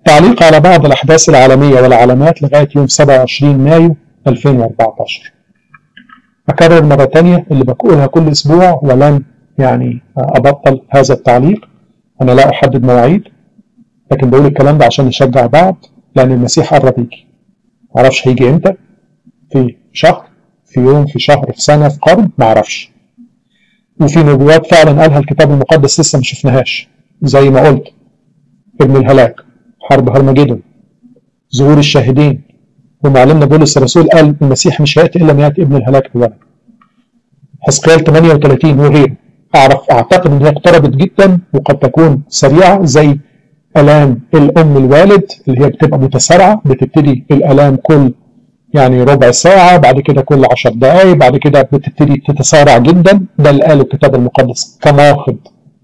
تعليق على بعض الأحداث العالمية والعلامات لغاية يوم 27 مايو 2014 أكرر مرة تانية اللي بقولها كل أسبوع ولن يعني أبطل هذا التعليق أنا لا أحدد مواعيد لكن بقول الكلام ده عشان نشجع بعض لأن المسيح قرب يجي معرفش هيجي إمتى في شهر في يوم في شهر في سنة في قرن معرفش وفي نبوات فعلا قالها الكتاب المقدس لسه ما شفناهاش زي ما قلت ابن الهلاك حرب هرمجدون ظهور الشاهدين ومعلمنا بولس الرسول قال المسيح مش هياتي الا ما ياتي ابن الهلاك اولا حزقيال 38 وغيره اعرف اعتقد ان هي اقتربت جدا وقد تكون سريعه زي الام الام الوالد اللي هي بتبقى متسارعه بتبتدي الالام كل يعني ربع ساعه بعد كده كل 10 دقائق بعد كده بتبتدي تتسارع جدا ده اللي قاله الكتاب المقدس كماخذ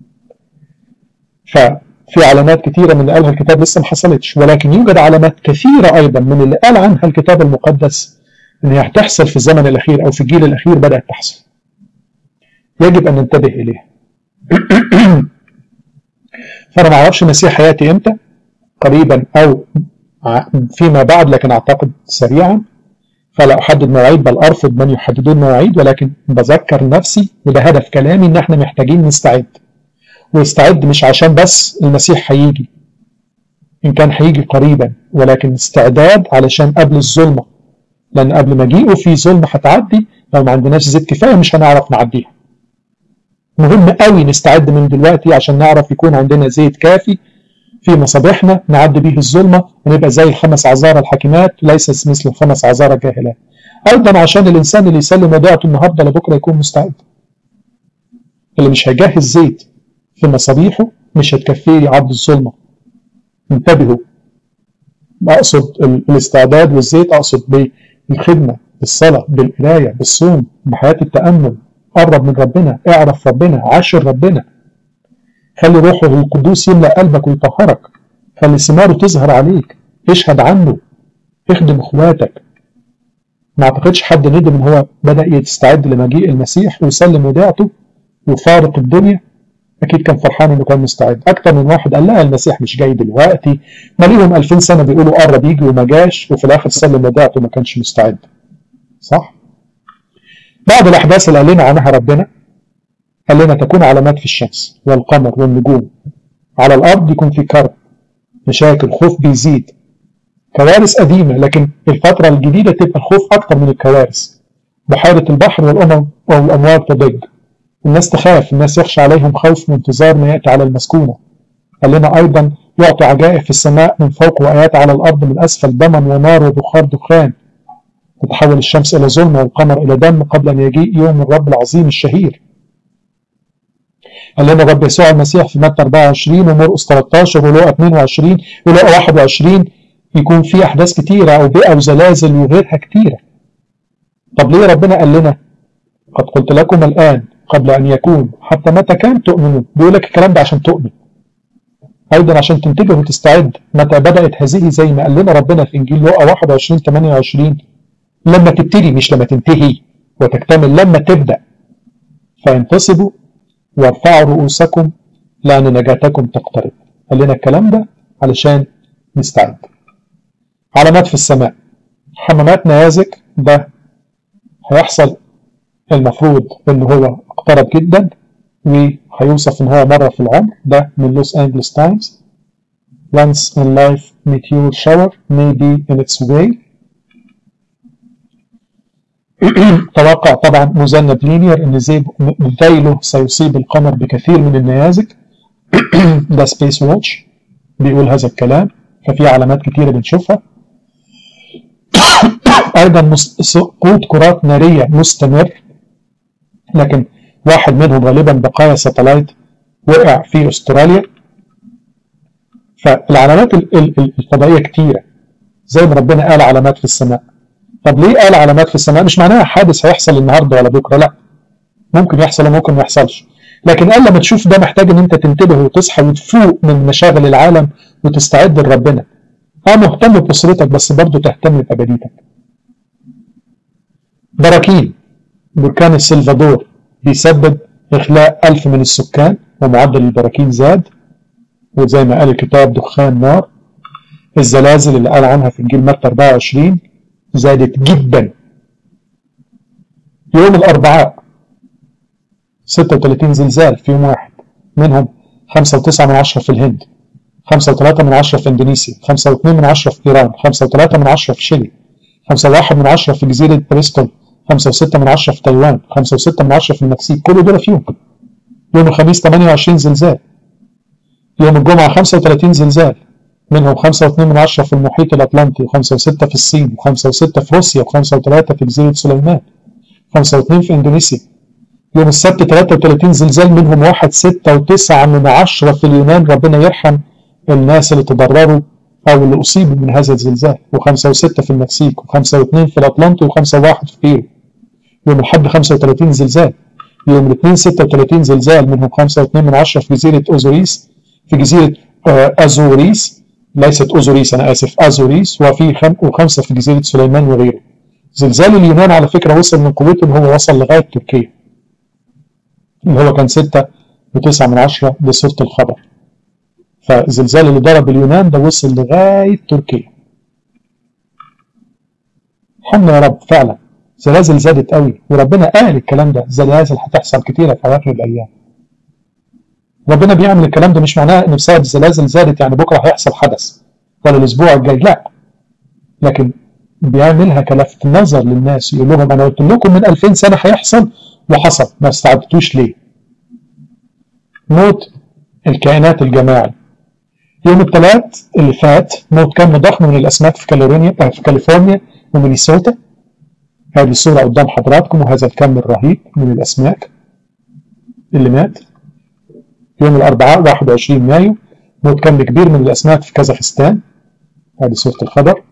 ففي علامات كثيرة من اللي قالها الكتاب لسه ما حصلتش ولكن يوجد علامات كثيرة أيضا من اللي قال عنها الكتاب المقدس إن هي هتحصل في الزمن الأخير أو في الجيل الأخير بدأت تحصل يجب أن ننتبه إليها فأنا ما أعرفش المسيح هيأتي إمتى قريبا أو فيما بعد لكن أعتقد سريعا فلا أحدد مواعيد بل أرفض من يحددون مواعيد ولكن بذكر نفسي وده هدف كلامي إن إحنا محتاجين نستعد ويستعد مش عشان بس المسيح هيجي إن كان هيجي قريبا ولكن استعداد علشان قبل الظلمة لأن قبل مجيئه في ظلمة هتعدي لو ما عندناش زيت كفاية مش هنعرف نعديها مهم قوي نستعد من دلوقتي عشان نعرف يكون عندنا زيت كافي في مصابيحنا نعدي بيه الظلمة ونبقى زي الخمس عذارى الحاكمات ليس مثل الخمس عذارى الجاهلات أيضا عشان الإنسان اللي يسلم وديعته النهاردة لبكرة يكون مستعد اللي مش هيجهز زيت في مصابيحه مش هتكفيه عبد الظلمة انتبهوا أقصد الاستعداد والزيت أقصد بالخدمة بالصلاة بالقراية بالصوم بحياة التأمل قرب من ربنا اعرف ربنا عاشر ربنا خلي روحه القدوس يملأ قلبك ويطهرك خلي ثماره تظهر عليك اشهد عنه اخدم اخواتك ما اعتقدش حد ندم ان هو بدأ يستعد لمجيء المسيح ويسلم وديعته وفارق الدنيا اكيد كان فرحان انه كان مستعد اكتر من واحد قال لا المسيح مش جاي دلوقتي ما ليهم 2000 سنه بيقولوا قرب يجي وما جاش وفي الاخر سلم وديعته ما كانش مستعد صح بعض الاحداث اللي قال لنا عنها ربنا قال لنا تكون علامات في الشمس والقمر والنجوم على الارض يكون في كرب مشاكل خوف بيزيد كوارث قديمة لكن الفترة الجديدة تبقى الخوف أكتر من الكوارث بحيرة البحر والأمم والأمواج تضج الناس تخاف الناس يخشى عليهم خوف من انتظار ما يأتي على المسكونة قال لنا أيضا يعطي عجائب في السماء من فوق وآيات على الأرض من أسفل دما ونار وبخار دخان تتحول الشمس إلى ظلمة والقمر إلى دم قبل أن يجيء يوم الرب العظيم الشهير قال لنا الرب يسوع المسيح في متى 24 ومرقس 13 ولوقا 22 ولوقا 21 يكون في أحداث كتيرة أو بيئة وزلازل وغيرها كتيرة طب ليه ربنا قال لنا قد قلت لكم الآن قبل أن يكون حتى متى كان تؤمنون بيقول لك الكلام ده عشان تؤمن أيضا عشان تنتبه وتستعد متى بدأت هذه زي ما قال لنا ربنا في إنجيل لوقا 21 28 لما تبتدي مش لما تنتهي وتكتمل لما تبدأ فانتصبوا وارفعوا رؤوسكم لأن نجاتكم تقترب قال لنا الكلام ده علشان نستعد علامات في السماء حمامات نيازك ده هيحصل المفروض ان هو اقترب جدا وهيوصف ان هو مره في العمر ده من لوس انجلوس تايمز once in life meteor shower may be in its way توقع طبعا مذنب لينير ان ذيله سيصيب القمر بكثير من النيازك ده سبيس واتش بيقول هذا الكلام ففي علامات كتيرة بنشوفها ايضا سقوط كرات ناريه مستمر لكن واحد منهم غالبا بقايا ساتلايت وقع في استراليا فالعلامات الفضائيه كتيره زي ما ربنا قال علامات في السماء طب ليه قال علامات في السماء مش معناها حادث هيحصل النهارده ولا بكره لا ممكن يحصل وممكن ما يحصلش لكن قال لما تشوف ده محتاج ان انت تنتبه وتصحى وتفوق من مشاغل العالم وتستعد لربنا اه مهتم باسرتك بس برضه تهتم بابديتك براكين بركان السلفادور بيسبب إخلاء ألف من السكان ومعدل البراكين زاد وزي ما قال الكتاب دخان نار الزلازل اللي قال عنها في انجيل متى 24 زادت جدا يوم الاربعاء 36 زلزال في يوم واحد منهم 5.9 من عشرة في الهند 5.3 من عشرة في اندونيسيا 5.2 من عشرة في ايران 5.3 من عشرة في شيلي 5.1 من عشرة في جزيرة بريستول 5.6 من عشرة في تايوان 5.6 من عشرة في المكسيك كل دول فيهم يوم الخميس 28 زلزال يوم الجمعة 35 زلزال منهم 5.2 من عشرة في المحيط الأطلنطي و5.6 في الصين و5.6 في روسيا و5.3 في جزيرة سليمان 5.2 في إندونيسيا يوم السبت 33 زلزال منهم واحد 6.9 من عشرة في اليونان ربنا يرحم الناس اللي تضرروا أو اللي أصيبوا من هذا الزلزال و5.6 في المكسيك و5.2 في الأطلنطي و5.1 في بيرو يوم الحد 35 زلزال يوم الاثنين 36 زلزال منهم 5.2 من عشرة في جزيرة أوزوريس في جزيرة أزوريس ليست أوزوريس أنا آسف أزوريس وفي خم... وخمسة في جزيرة سليمان وغيره زلزال اليونان على فكرة وصل من قوته إن هو وصل لغاية تركيا اللي هو كان ستة وتسعة من عشرة دي صورة الخبر فالزلزال اللي ضرب اليونان ده وصل لغاية تركيا الحمد يا رب فعلا زلازل زادت قوي وربنا قال الكلام ده زلازل هتحصل كتيرة في أواخر الأيام ربنا بيعمل الكلام ده مش معناه ان بسبب الزلازل زادت يعني بكره هيحصل حدث ولا الاسبوع الجاي لا لكن بيعملها كلفت نظر للناس يقول لهم انا قلت لكم من 2000 سنه هيحصل وحصل ما استعدتوش ليه موت الكائنات الجماعي يوم الثلاث اللي فات موت كم ضخم من الاسماك في كاليفورنيا في كاليفورنيا ومينيسوتا هذه الصورة قدام حضراتكم وهذا الكم الرهيب من الأسماك اللي مات يوم الأربعاء 21 مايو موت كم كبير من الأسماك في كازاخستان هذه صورة الخبر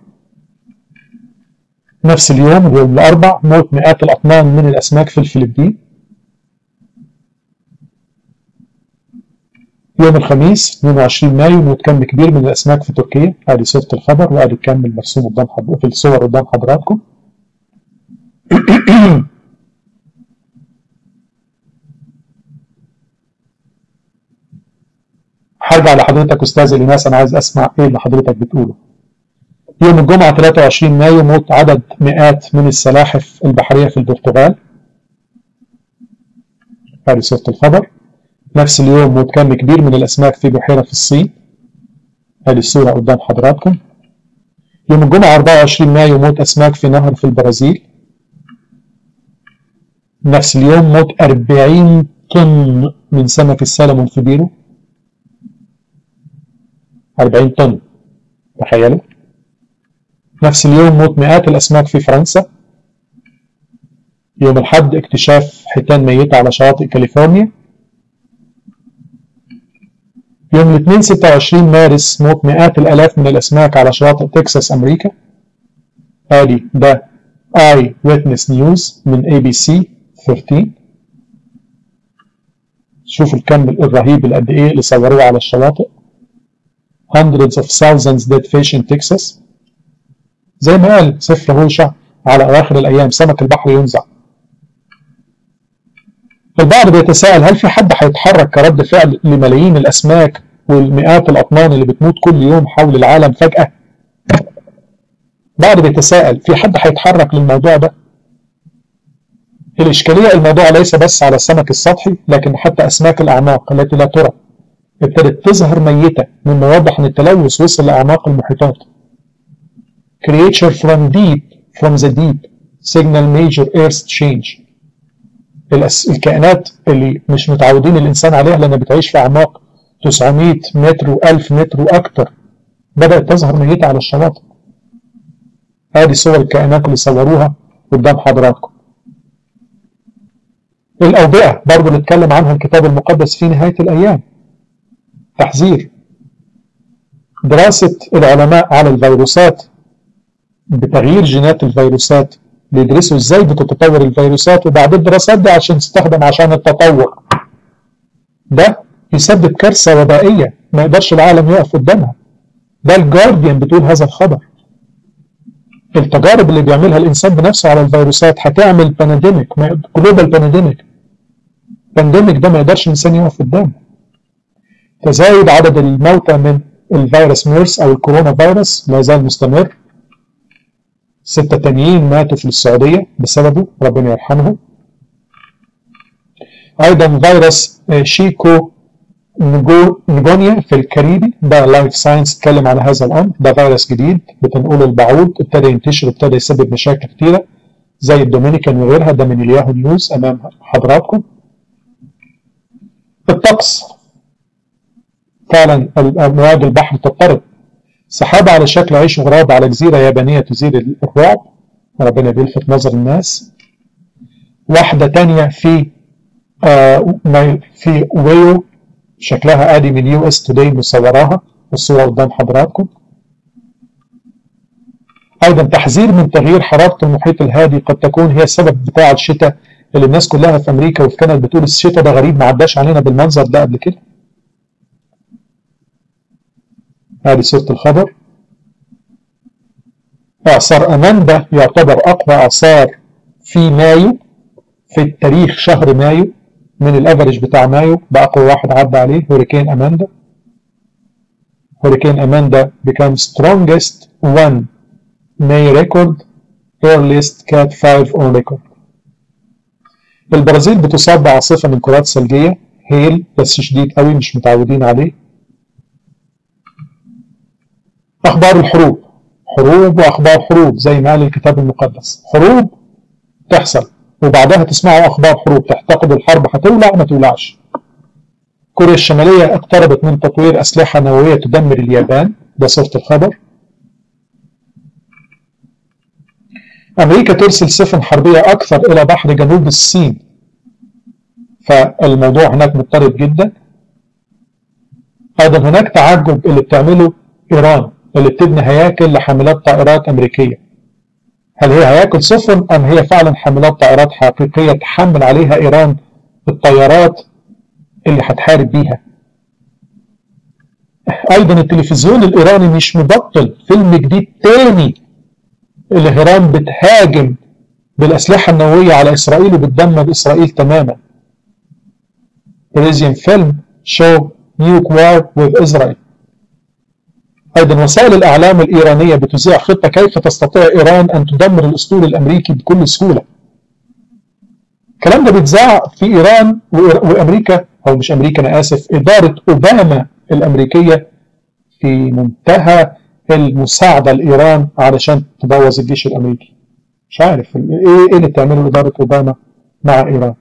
نفس اليوم يوم الأربع موت مئات الأطنان من الأسماك في الفلبين يوم الخميس 22 مايو موت كم كبير من الأسماك في تركيا هذه صورة الخبر وهذه الكم المرسوم قدام حضراتكم في الصور قدام حضراتكم هرجع لحضرتك استاذ اليناس انا عايز اسمع ايه اللي حضرتك بتقوله يوم الجمعة 23 مايو موت عدد مئات من السلاحف البحرية في البرتغال هذه صورة الخبر نفس اليوم موت كم كبير من الأسماك في بحيرة في الصين هذه الصورة قدام حضراتكم يوم الجمعة 24 مايو موت أسماك في نهر في البرازيل نفس اليوم موت 40 طن من سمك السلمون في بيرو 40 طن تخيلوا نفس اليوم موت مئات الأسماك في فرنسا يوم الحد اكتشاف حيتان ميتة على شواطئ كاليفورنيا يوم الاثنين 26 مارس موت مئات الآلاف من الأسماك على شواطئ تكساس أمريكا آدي ده اي ويتنس نيوز من اي بي سي 13 شوفوا الكم الرهيب اللي قد ايه اللي صوروه على الشواطئ hundreds of thousands dead fish in Texas زي ما قال سفر هوشع على أواخر الأيام سمك البحر ينزع البعض بيتساءل هل في حد هيتحرك كرد فعل لملايين الأسماك والمئات الأطنان اللي بتموت كل يوم حول العالم فجأة بعض بيتساءل في حد هيتحرك للموضوع ده الإشكالية الموضوع ليس بس على السمك السطحي لكن حتى أسماك الأعماق التي لا ترى ابتدت تظهر ميتة مما يوضح أن التلوث وصل لأعماق المحيطات. Creature from deep from the deep signal major earth change. الكائنات اللي مش متعودين الإنسان عليها لأنها بتعيش في أعماق 900 متر و1000 متر وأكتر بدأت تظهر ميتة على الشواطئ. هذه صور الكائنات اللي صوروها قدام حضراتكم. الأوبئة برضه نتكلم عنها الكتاب المقدس في نهاية الأيام. تحذير دراسة العلماء على الفيروسات بتغيير جينات الفيروسات بيدرسوا ازاي بتتطور الفيروسات وبعد الدراسات دي عشان تستخدم عشان التطور ده يسبب كارثة وبائية ما يقدرش العالم يقف قدامها ده الجارديان بتقول هذا الخبر التجارب اللي بيعملها الانسان بنفسه على الفيروسات هتعمل بانديميك جلوبال بانديميك بانديميك ده ما يقدرش الانسان يقف قدامه تزايد عدد الموتى من الفيروس ميرس او الكورونا فيروس لا زال مستمر ستة تانيين ماتوا في السعودية بسببه ربنا يرحمهم أيضا فيروس شيكو نيجونيا في الكاريبي ده لايف ساينس اتكلم على هذا الأمر ده فيروس جديد بتنقله البعوض ابتدى ينتشر ابتدى يسبب مشاكل كتيرة زي الدومينيكان وغيرها ده من الياهو نيوز أمام حضراتكم الطقس فعلا امواج البحر تضطرب سحابة على شكل عيش وغراب على جزيرة يابانية تزيد الرعب ربنا بيلفت نظر الناس واحدة تانية في آه في ويو شكلها ادي من يو اس توداي مصوراها الصورة قدام حضراتكم ايضا تحذير من تغيير حرارة المحيط الهادي قد تكون هي السبب بتاع الشتاء اللي الناس كلها في امريكا وفي كندا بتقول الشتاء ده غريب ما عداش علينا بالمنظر ده قبل كده هذه صورة الخبر إعصار أماندا يعتبر أقوى إعصار في مايو في التاريخ شهر مايو من الافرج بتاع مايو ده أقوى واحد عدى عليه هوريكين أماندا هوريكين أماندا became strongest one May record earliest cat 5 on record البرازيل بتصاب بعاصفة من كرات ثلجية هيل بس شديد قوي مش متعودين عليه أخبار الحروب حروب وأخبار حروب زي ما قال الكتاب المقدس حروب تحصل وبعدها تسمعوا أخبار حروب تعتقدوا الحرب هتولع ما تولعش كوريا الشمالية اقتربت من تطوير أسلحة نووية تدمر اليابان ده صورة الخبر أمريكا ترسل سفن حربية أكثر إلى بحر جنوب الصين فالموضوع هناك مضطرب جدا أيضا هناك تعجب اللي بتعمله إيران اللي بتبني هياكل لحاملات طائرات أمريكية هل هي هياكل سفن أم هي فعلا حاملات طائرات حقيقية تحمل عليها إيران الطيارات اللي هتحارب بيها أيضا التلفزيون الإيراني مش مبطل فيلم جديد تاني اللي إيران بتهاجم بالأسلحة النووية على إسرائيل وبتدمر إسرائيل تماما Parisian film show nuke war with Israel أيضا وسائل الإعلام الإيرانية بتذيع خطة كيف تستطيع إيران أن تدمر الأسطول الأمريكي بكل سهولة الكلام ده بيتذاع في إيران وأمريكا أو مش أمريكا أنا آسف إدارة أوباما الأمريكية في منتهى المساعدة لإيران علشان تبوظ الجيش الأمريكي مش عارف إيه إيه اللي بتعمله إدارة أوباما مع إيران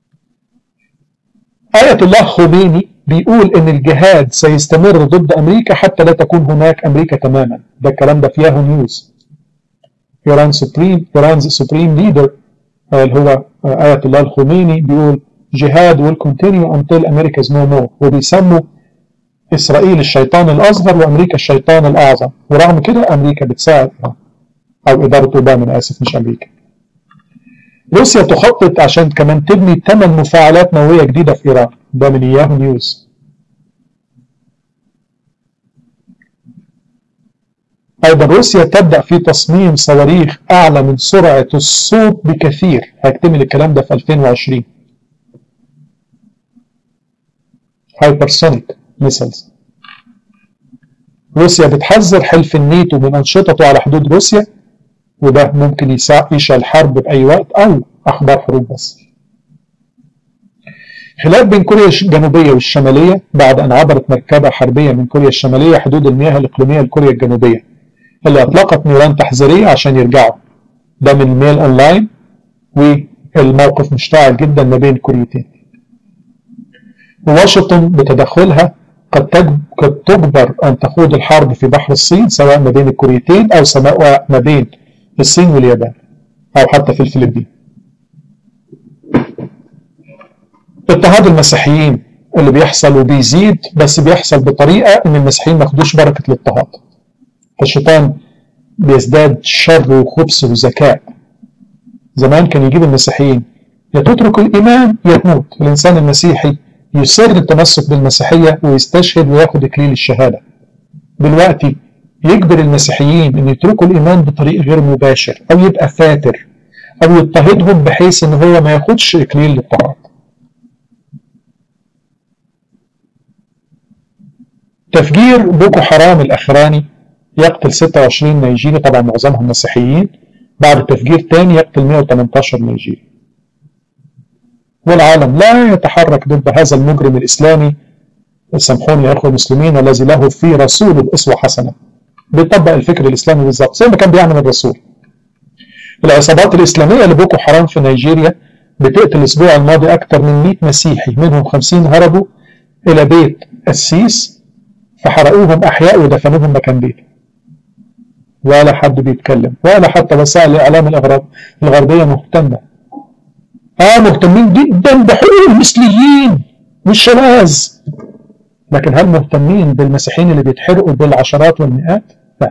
آية الله خميني بيقول ان الجهاد سيستمر ضد امريكا حتى لا تكون هناك امريكا تماما ده الكلام ده في ياهو نيوز ايران سوبريم ايران سوبريم ليدر اللي هو آية الله الخميني بيقول جهاد will continue until America is no more وبيسموا إسرائيل الشيطان الأصغر وأمريكا الشيطان الأعظم ورغم كده أمريكا بتساعد أو إدارة أوباما أنا آسف مش أمريكا روسيا تخطط عشان كمان تبني ثمان مفاعلات نووية جديدة في إيران ده من ياهو نيوز أيضا روسيا تبدأ في تصميم صواريخ أعلى من سرعة الصوت بكثير هيكتمل الكلام ده في 2020 هايبرسونيك ميسلز روسيا بتحذر حلف الناتو من أنشطته على حدود روسيا وده ممكن يشعل حرب بأي وقت أو أخبار حروب بس خلاف بين كوريا الجنوبية والشمالية بعد أن عبرت مركبة حربية من كوريا الشمالية حدود المياه الإقليمية لكوريا الجنوبية اللي أطلقت نيران تحذيرية عشان يرجعوا ده من ميل أونلاين والموقف مشتعل جدا ما بين الكوريتين واشنطن بتدخلها قد قد تجبر أن تخوض الحرب في بحر الصين سواء ما بين الكوريتين أو سواء ما بين الصين واليابان أو حتى في الفلبين اضطهاد المسيحيين اللي بيحصل وبيزيد بس بيحصل بطريقة إن المسيحيين ما ياخدوش بركة الاضطهاد فالشيطان بيزداد شر وخبث وذكاء زمان كان يجيب المسيحيين يا تترك الإيمان يا تموت الإنسان المسيحي يصر التمسك بالمسيحية ويستشهد وياخد إكليل الشهادة دلوقتي يجبر المسيحيين أن يتركوا الإيمان بطريق غير مباشر أو يبقى فاتر أو يضطهدهم بحيث أن هو ما ياخدش إكليل الاضطهاد تفجير بوكو حرام الأخراني يقتل 26 نيجيري طبعا معظمهم مسيحيين بعد تفجير تاني يقتل 118 نيجيري والعالم لا يتحرك ضد هذا المجرم الإسلامي سامحوني يا أخوة المسلمين الذي له في رسوله الأسوة حسنة بيطبق الفكر الإسلامي بالظبط زي ما كان بيعمل الرسول العصابات الإسلامية لبوكو حرام في نيجيريا بتقتل الأسبوع الماضي أكثر من 100 مسيحي منهم 50 هربوا إلى بيت قسيس فحرقوهم أحياء ودفنوهم مكان بيته ولا حد بيتكلم ولا حتى وسائل الإعلام الغربية مهتمة آه مهتمين جدا بحقوق المثليين والشواذ لكن هل مهتمين بالمسيحيين اللي بيتحرقوا بالعشرات والمئات؟ لا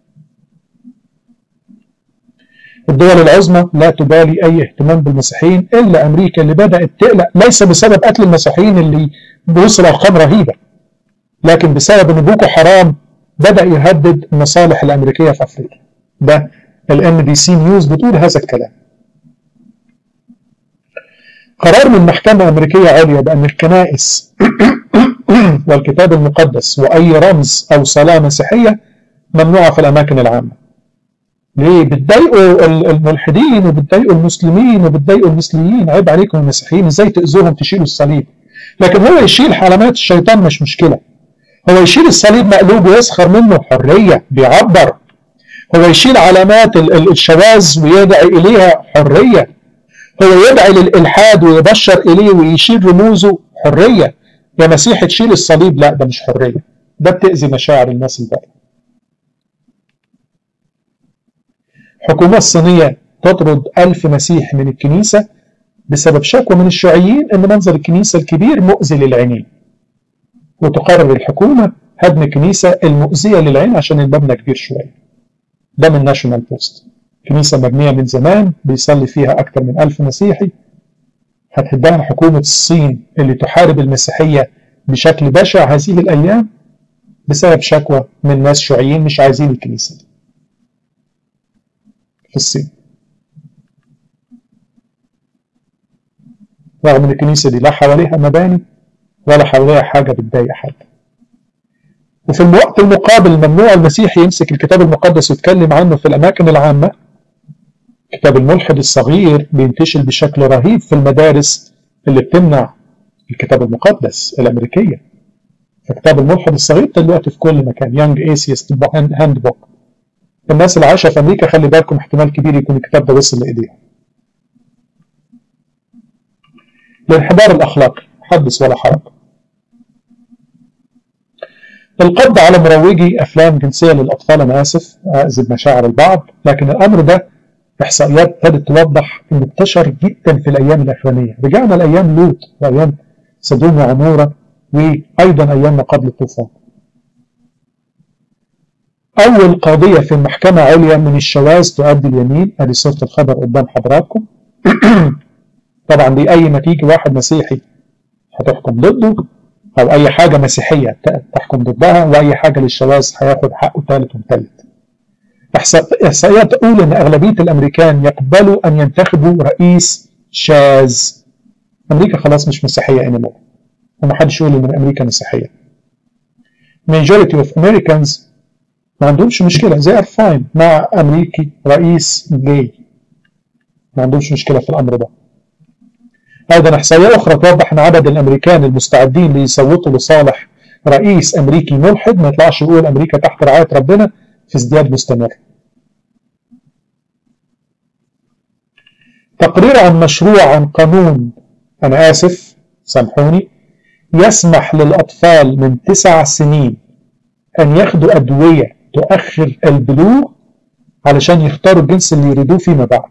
الدول العظمى لا تبالي أي اهتمام بالمسيحيين إلا أمريكا اللي بدأت تقلق ليس بسبب قتل المسيحيين اللي بيوصل أرقام رهيبة لكن بسبب أن بوكو حرام بدأ يهدد المصالح الأمريكية في أفريقيا ده الام بي سي نيوز بتقول هذا الكلام قرار من محكمة أمريكية عليا بأن الكنائس والكتاب المقدس وأي رمز أو صلاة مسيحية ممنوعة في الأماكن العامة ليه؟ بتضايقوا الملحدين وبتضايقوا المسلمين وبتضايقوا المثليين عيب عليكم المسيحيين ازاي تأذوهم تشيلوا الصليب لكن هو يشيل علامات الشيطان مش مشكلة هو يشيل الصليب مقلوب ويسخر منه حرية بيعبر هو يشيل علامات الشواذ ويدعي إليها حرية هو يدعي للإلحاد ويبشر إليه ويشيل رموزه حرية يا مسيح تشيل الصليب لا ده مش حرية ده بتأذي مشاعر الناس الباقية الحكومة الصينية تطرد ألف مسيح من الكنيسة بسبب شكوى من الشيوعيين أن منظر الكنيسة الكبير مؤذي للعينين وتقرر الحكومة هدم الكنيسة المؤذية للعين عشان المبنى كبير شوية ده من ناشونال بوست كنيسة مبنية من زمان بيصلي فيها أكثر من ألف مسيحي هتهدها حكومة الصين اللي تحارب المسيحية بشكل بشع هذه الأيام بسبب شكوى من ناس شيوعيين مش عايزين الكنيسة دي في الصين رغم ان الكنيسة دي لا حواليها مباني ولا حواليها حاجة بتضايق حد وفي الوقت المقابل ممنوع المسيحي يمسك الكتاب المقدس ويتكلم عنه في الأماكن العامة كتاب الملحد الصغير بينتشر بشكل رهيب في المدارس اللي بتمنع الكتاب المقدس الأمريكية فكتاب الملحد الصغير دلوقتي في كل مكان يانج ايسيست هاند بوك الناس اللي عايشه في امريكا خلي بالكم احتمال كبير يكون الكتاب ده وصل لايديهم الانحدار الاخلاقي حدث ولا حرج القبض على مروجي افلام جنسيه للاطفال انا اسف اذب مشاعر البعض لكن الامر ده احصائيات ابتدت توضح انه انتشر جدا في الايام الاخرانيه رجعنا لايام لوط وايام سدوم وعموره وايضا ايام ما قبل الطوفان أول قضية في المحكمة عليا من الشواذ تؤدي اليمين أدي صورة الخبر قدام حضراتكم طبعا دي أي ما تيجي واحد مسيحي هتحكم ضده أو أي حاجة مسيحية تحكم ضدها وأي حاجة للشواذ هياخد حقه ثالث وثالث إحصائيات تقول إن أغلبية الأمريكان يقبلوا أن ينتخبوا رئيس شاذ أمريكا خلاص مش مسيحية anymore ومحدش يقول إن أمريكا مسيحية majority of Americans ما عندهمش مشكلة زي ار فاين مع أمريكي رئيس جاي ما عندهمش مشكلة في الأمر ده أيضا إحصائية أخرى توضح أن عدد الأمريكان المستعدين ليصوتوا لصالح رئيس أمريكي ملحد ما يطلعش يقول أمريكا تحت رعاية ربنا في ازدياد مستمر تقرير عن مشروع عن قانون أنا آسف سامحوني يسمح للأطفال من تسع سنين أن ياخدوا أدوية تؤخر البلوغ علشان يختاروا الجنس اللي يريدوه فيما بعد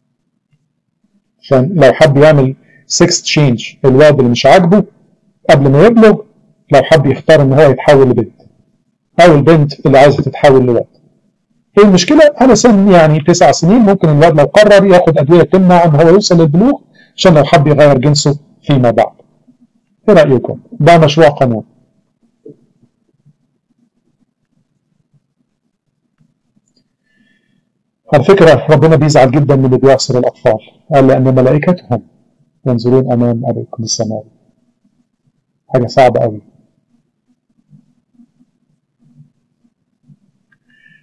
عشان لو حب يعمل سكس تشينج الواد اللي مش عاجبه قبل ما يبلغ لو حب يختار ان هو يتحول لبنت او البنت اللي عايزه تتحول لواد ايه المشكله على سن يعني تسع سنين ممكن الواد لو قرر ياخد ادويه تمنع ان هو يوصل للبلوغ عشان لو حب يغير جنسه فيما بعد ايه رايكم ده مشروع قانون على فكرة ربنا بيزعل جدا من اللي بيعصر الأطفال قال لأن ملائكتهم ينظرون أمام أبيكم السماوي حاجة صعبة أوي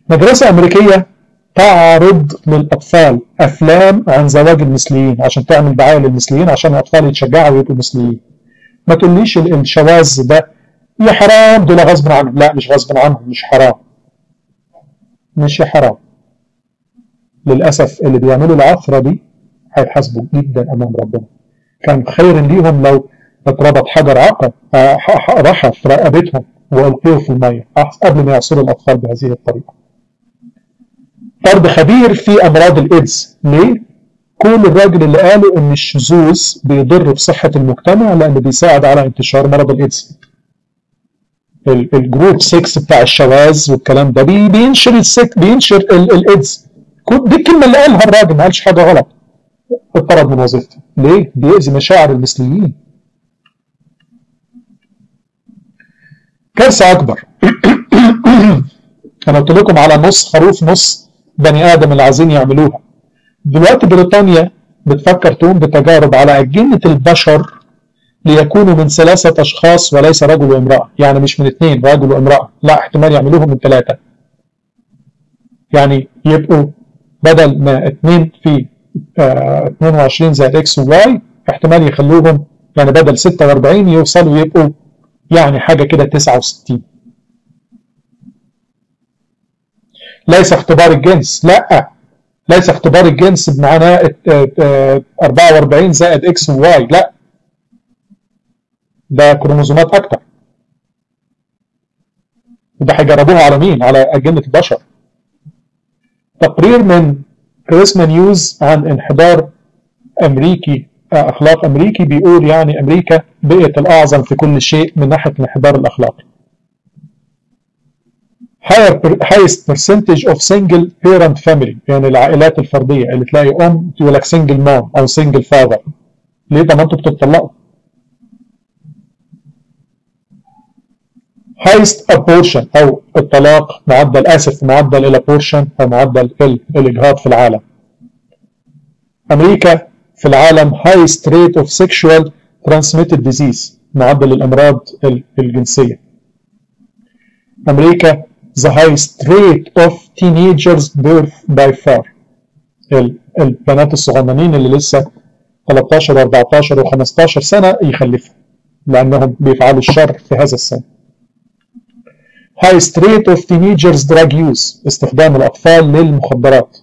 مدرسة أمريكية تعرض للأطفال أفلام عن زواج المثليين عشان تعمل دعاية للمثليين عشان الأطفال يتشجعوا ويبقوا مثليين ما تقوليش الشواذ ده يا حرام دول غصب عنهم لا مش غصب عنهم مش حرام مش حرام للأسف اللي بيعملوا العثرة دي هيتحاسبوا جدا أمام ربنا كان خير ليهم لو اتربط حجر عقب راحة في رقبتهم وألقيه في المية قبل ما يعصروا الأطفال بهذه الطريقة فرد خبير في أمراض الإيدز ليه؟ كل الراجل اللي قالوا إن الشذوذ بيضر بصحة المجتمع لأنه بيساعد على انتشار مرض الإيدز الجروب 6 بتاع الشواذ والكلام ده بينشر السك بينشر الايدز دي الكلمه اللي قالها الراجل ما قالش حاجه غلط اتطرد من وظيفته ليه؟ بيأذي مشاعر المثليين كارثه اكبر انا قلت لكم على نص خروف نص بني ادم اللي عايزين يعملوها دلوقتي بريطانيا بتفكر تقوم بتجارب على أجنة البشر ليكونوا من ثلاثة أشخاص وليس رجل وامرأة يعني مش من اثنين رجل وامرأة لا احتمال يعملوهم من ثلاثة يعني يبقوا بدل ما اثنين في اه 22 زائد اكس وواي احتمال يخلوهم يعني بدل 46 يوصلوا يبقوا يعني حاجة كده 69 ليس اختبار الجنس لا ليس اختبار الجنس بمعنى 44 زائد اكس وواي لا ده كروموزومات اكتر وده هيجربوها على مين؟ على أجنة البشر. تقرير من كريسما نيوز عن انحدار أمريكي أخلاق أمريكي بيقول يعني أمريكا بقت الأعظم في كل شيء من ناحية الانحدار الأخلاقي. highest percentage of single parent family يعني العائلات الفردية اللي تلاقي أم تقول لك single mom أو single father. ليه ده ما أنتوا بتطلقوا؟ highest abortion أو الطلاق معدل آسف معدل الابورشن أو معدل الإجهاض في العالم. أمريكا في العالم highest rate of sexual transmitted disease معدل الأمراض الجنسية. أمريكا the highest rate of teenagers birth by far. البنات الصغننين اللي لسه 13 و14 و15 سنة يخلفوا لأنهم بيفعلوا الشر في هذا السن. highest rate of teenagers drug use استخدام الأطفال للمخدرات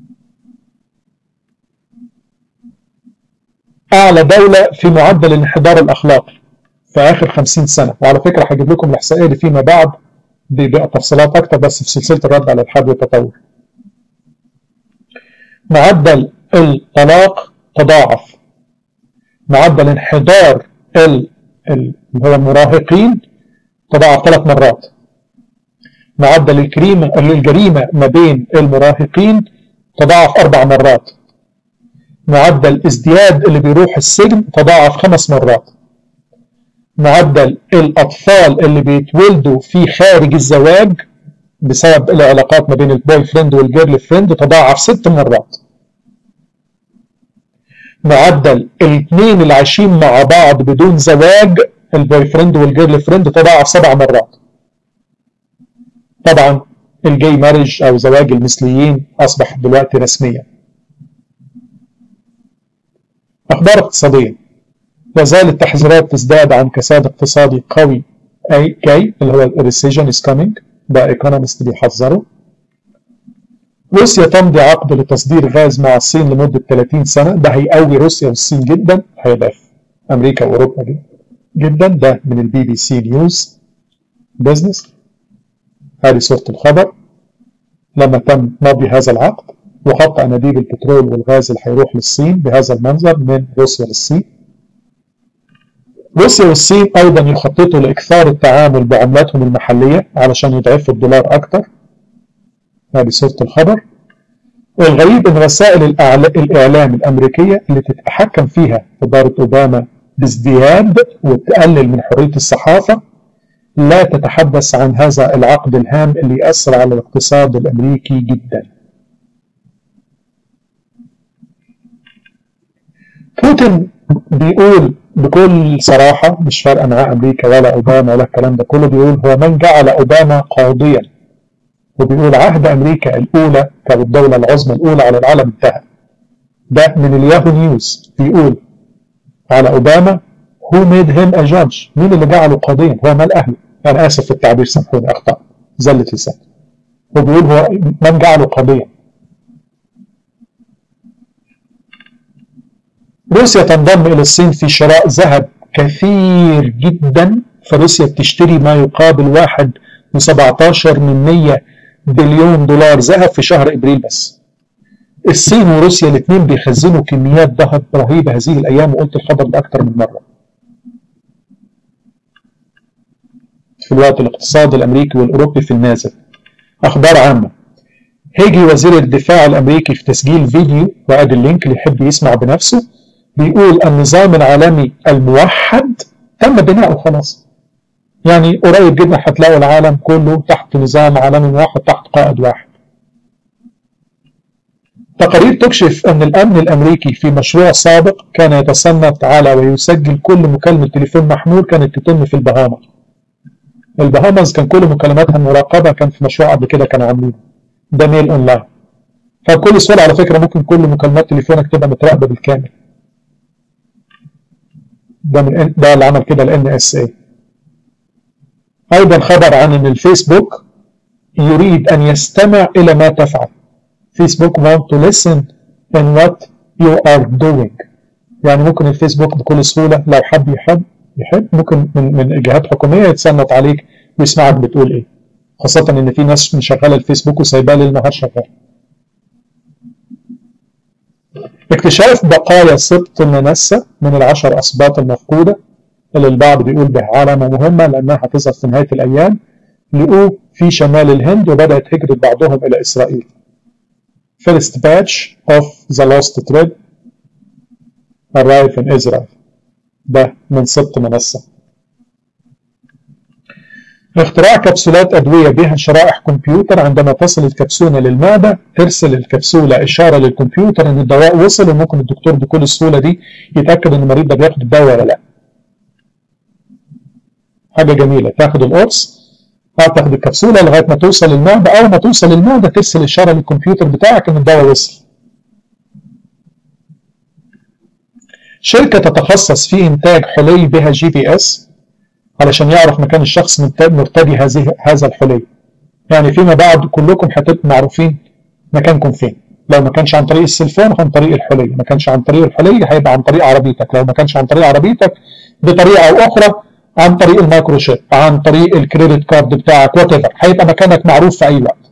أعلى دولة في معدل الانحدار الأخلاقي في آخر 50 سنة وعلى فكرة هجيب لكم الإحصائية دي فيما بعد بتفصيلات أكتر بس في سلسلة الرد على الإلحاد والتطور معدل الطلاق تضاعف معدل انحدار ال اللي هو المراهقين تضاعف ثلاث مرات معدل الجريمة الجريمة ما بين المراهقين تضاعف أربع مرات معدل ازدياد اللي بيروح السجن تضاعف خمس مرات معدل الأطفال اللي بيتولدوا في خارج الزواج بسبب العلاقات ما بين البوي فريند والجيرل فريند تضاعف ست مرات معدل الاثنين اللي عايشين مع بعض بدون زواج البوي فريند والجيرل فريند تضاعف سبع مرات طبعا الجاي مارج او زواج المثليين اصبح دلوقتي رسميا اخبار اقتصاديه لا زال التحذيرات تزداد عن كساد اقتصادي قوي اي جاي اللي هو الريسيجن از كامينج ده ايكونومست بيحذروا روسيا تمضي عقد لتصدير غاز مع الصين لمده 30 سنه ده هيقوي روسيا والصين جدا هيضعف امريكا واوروبا جدا ده من البي بي سي نيوز بزنس هذه صورة الخبر لما تم مضي هذا العقد وخط أنابيب البترول والغاز اللي هيروح للصين بهذا المنظر من روسيا للصين روسيا والصين أيضا يخططوا لإكثار التعامل بعملاتهم المحلية علشان يضعفوا الدولار أكتر هذه صورة الخبر والغريب أن وسائل الإعلام الأمريكية اللي تتحكم فيها إدارة أوباما بازدياد وتقلل من حرية الصحافة لا تتحدث عن هذا العقد الهام اللي يأثر على الاقتصاد الأمريكي جدا بوتين بيقول بكل صراحة مش فارقة معاه أمريكا ولا أوباما ولا الكلام ده كله بيقول هو من جعل أوباما قاضيا وبيقول عهد أمريكا الأولى كانت الدولة العظمى الأولى على العالم انتهى ده من الياهو نيوز بيقول على أوباما who made him a judge مين اللي جعله قاضيا هو مال أهله أنا آسف في التعبير سامحوني أخطأ زلة لسان وبيقول هو من جعله قاضيا روسيا تنضم إلى الصين في شراء ذهب كثير جدا فروسيا بتشتري ما يقابل واحد و17 من 100 بليون دولار ذهب في شهر ابريل بس. الصين وروسيا الاثنين بيخزنوا كميات ذهب رهيبه هذه الايام وقلت الخبر ده اكثر من مره. في الوقت الاقتصادي الامريكي والاوروبي في النازل. اخبار عامه. هيجي وزير الدفاع الامريكي في تسجيل فيديو وادي اللينك اللي يحب يسمع بنفسه بيقول النظام العالمي الموحد تم بناؤه خلاص. يعني قريب جدا هتلاقوا العالم كله تحت نظام عالمي واحد تحت قائد واحد تقارير تكشف أن الأمن الأمريكي في مشروع سابق كان يتصنت على ويسجل كل مكالمة تليفون محمول كانت تتم في البهاما البهاماز كان كل مكالماتها مراقبة كان في مشروع قبل كده كانوا عاملينه ده ميل أونلاين فبكل سهولة على فكرة ممكن كل مكالمات تليفونك تبقى متراقبة بالكامل ده من ده اللي عمل كده ال NSA أيضا خبر عن أن الفيسبوك يريد أن يستمع إلى ما تفعل فيسبوك want to listen in what you are doing يعني ممكن الفيسبوك بكل سهولة لو حب يحب يحب ممكن من, من جهات حكومية يتسنط عليك ويسمعك بتقول إيه خاصة إن في ناس مشغلة الفيسبوك وسايباه ليل نهار شغال اكتشاف بقايا سبط المنسة من العشر أسباط المفقودة اللي البعض بيقول بها علامة مهمة لأنها هتظهر في نهاية الأيام لقوه في شمال الهند وبدأت هجرة بعضهم إلى إسرائيل. First batch of the lost trade arrive in Israel. ده من سبط منصة. اختراع كبسولات أدوية بها شرائح كمبيوتر عندما تصل الكبسولة للمعدة ترسل الكبسولة إشارة للكمبيوتر إن الدواء وصل وممكن الدكتور بكل السهولة دي يتأكد إن المريض ده بياخد الدواء ولا لأ. حاجه جميله تاخد القرص تاخد الكبسوله لغايه ما توصل المعده اول ما توصل المعده ترسل اشاره للكمبيوتر بتاعك ان الدواء وصل شركه تتخصص في انتاج حلي بها جي بي اس علشان يعرف مكان الشخص مرتدي هذه هذا الحلي يعني فيما بعد كلكم هتبقوا معروفين مكانكم فين لو ما كانش عن طريق السلفون عن طريق الحلي ما كانش عن طريق الحلي هيبقى عن طريق عربيتك لو ما كانش عن طريق عربيتك بطريقه او اخرى عن طريق المايكروشيب عن طريق الكريدت كارد بتاعك وات ايفر هيبقى مكانك معروف في اي وقت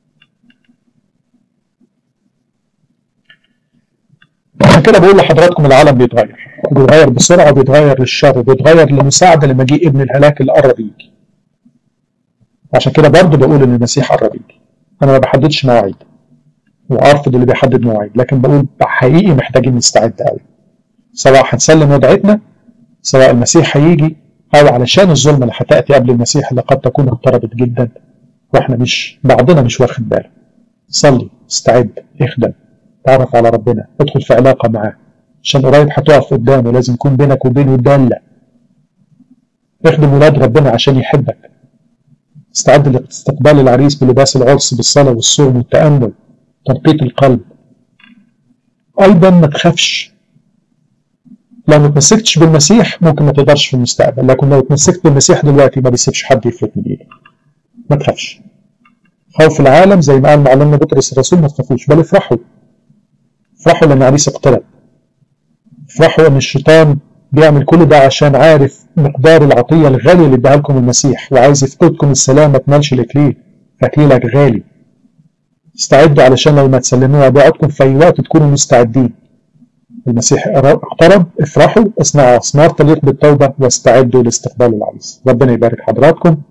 عشان كده بقول لحضراتكم العالم بيتغير بيتغير بسرعه بيتغير للشر بيتغير لمساعده لمجيء ابن الهلاك اللي قرب يجي عشان كده برضه بقول ان المسيح قرب يجي انا ما بحددش مواعيد وارفض اللي بيحدد مواعيد لكن بقول حقيقي محتاجين نستعد قوي سواء هنسلم وضعتنا سواء المسيح هيجي أو علشان الظلم اللي هتأتي قبل المسيح اللي قد تكون اقتربت جدا وإحنا مش بعضنا مش واخد باله. صلي، استعد، اخدم، تعرف على ربنا، ادخل في علاقة معاه. عشان قريب هتقف قدامه لازم يكون بينك وبينه دالة. اخدم ولاد ربنا عشان يحبك. استعد لاستقبال العريس بلباس العرس بالصلاة والصوم والتأمل، تنقية القلب. أيضا ما تخافش لو ما اتمسكتش بالمسيح ممكن ما تقدرش في المستقبل لكن لو اتمسكت بالمسيح دلوقتي ما بيسيبش حد يفلت من ايده ما تخافش خوف العالم زي ما قال معلمنا بطرس الرسول ما تخافوش بل افرحوا افرحوا لان عريس اقترب افرحوا ان الشيطان بيعمل كل ده عشان عارف مقدار العطيه الغاليه اللي اداها لكم المسيح وعايز يفقدكم السلام ما تنالش الاكليل اكليلك غالي استعدوا علشان لو ما تسلموها بيعودكم في اي وقت تكونوا مستعدين المسيح اقترب افرحوا اصنعوا اثمار تليق بالتوبه واستعدوا لاستقبال العريس ربنا يبارك حضراتكم